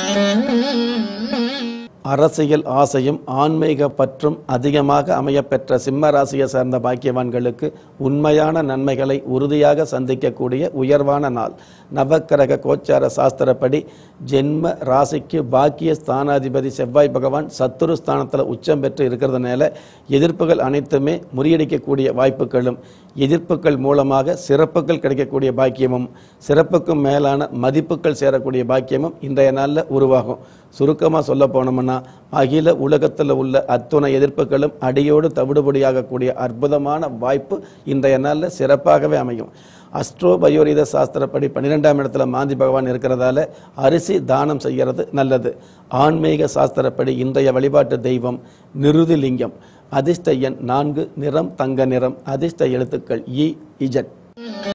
அரசியல் ஆசையும் ஆன்மீக பற்றும் அதிகமாக அமையப்பெற்ற சிம்ம ராசியை சார்ந்த பாக்கியவான்களுக்கு உண்மையான நன்மைகளை உறுதியாக சந்திக்கக்கூடிய உயர்வான நாள் நவக்கிரக கோச்சார சாஸ்திரப்படி ஜென்ம ராசிக்கு பாக்கிய ஸ்தானாதிபதி செவ்வாய் பகவான் சத்துரு ஸ்தானத்தில் உச்சம் பெற்று இருக்கிறதுனால எதிர்ப்புகள் அனைத்துமே முறியடிக்கக்கூடிய வாய்ப்புகளும் எதிர்ப்புகள் மூலமாக சிறப்புகள் கிடைக்கக்கூடிய பாக்கியமும் சிறப்புக்கும் மேலான மதிப்புகள் சேரக்கூடிய பாக்கியமும் இன்றைய நாளில் உருவாகும் சுருக்கமாக சொல்ல போனோம்னா அகில உலகத்தில் உள்ள அத்துணை எதிர்ப்புகளும் அடியோடு தவிடுபடியாகக்கூடிய அற்புதமான வாய்ப்பு இன்றைய நாளில் சிறப்பாகவே அமையும் அஸ்ட்ரோ பயோரித சாஸ்திரப்படி பன்னிரெண்டாம் இடத்துல மாந்தி பகவான் இருக்கிறதால அரிசி தானம் செய்கிறது நல்லது ஆன்மீக சாஸ்திரப்படி இன்றைய வழிபாட்டு தெய்வம் நிருதிலிங்கம் அதிர்ஷ்ட எண் நான்கு நிறம் தங்க நிறம் அதிர்ஷ்ட எழுத்துக்கள் இ இஜட்